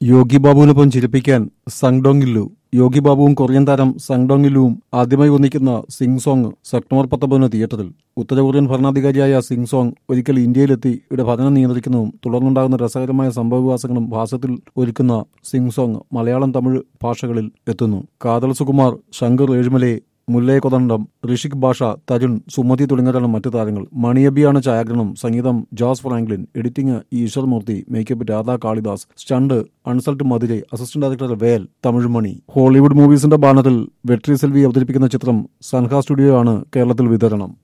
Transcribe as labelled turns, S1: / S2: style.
S1: യോഗി ബാബുവിനൊപ്പം ചിരിപ്പിക്കാൻ സങ്ഡോങ്ങില്ലു യോഗി ബാബുവും Korean താരം സങ്ഡോങ്ങില്ലുവും ആദ്യമായി ഒന്നിക്കുന്ന സിംഗ് സോങ് സെപ്റ്റംബർ പത്തൊമ്പതിന് തിയേറ്ററിൽ ഉത്തര കൊറിയൻ ഭരണാധികാരിയായ സിംഗ് സോങ് ഒരിക്കൽ ഇന്ത്യയിലെത്തി ഇവിടെ ഭരണം നിയന്ത്രിക്കുന്നതും തുടർന്നുണ്ടാകുന്ന രസകരമായ സംഭവവികാസങ്ങളും ഭാസത്തിൽ ഒരുക്കുന്ന സിംഗ് സോങ് മലയാളം തമിഴ് ഭാഷകളിൽ എത്തുന്നു കാതൽ സുകുമാർ ശങ്കർ ഏഴുമലയെ മുല്ലയ കൊതണ്ടം ഋഷിക് ഭാഷ തരുൺ സുമതി തുടങ്ങിയവരാണ് മറ്റു താരങ്ങൾ മണിയബിയാണ് ഛായാഗ്രഹണം സംഗീതം Jose Franklin editing Eshwarmoorthy makeup Radha Kalidas stunt അൺസൾട്ട് Madurai assistant director Vel Tamil Mani Hollywood മൂവീസിന്റെ ബാനറിൽ വെട്രി സെൽവി അവതരിപ്പിക്കുന്ന ചിത്രം സൻഹ സ്റ്റുഡിയോ ആണ് കേരളത്തിൽ വിതരണം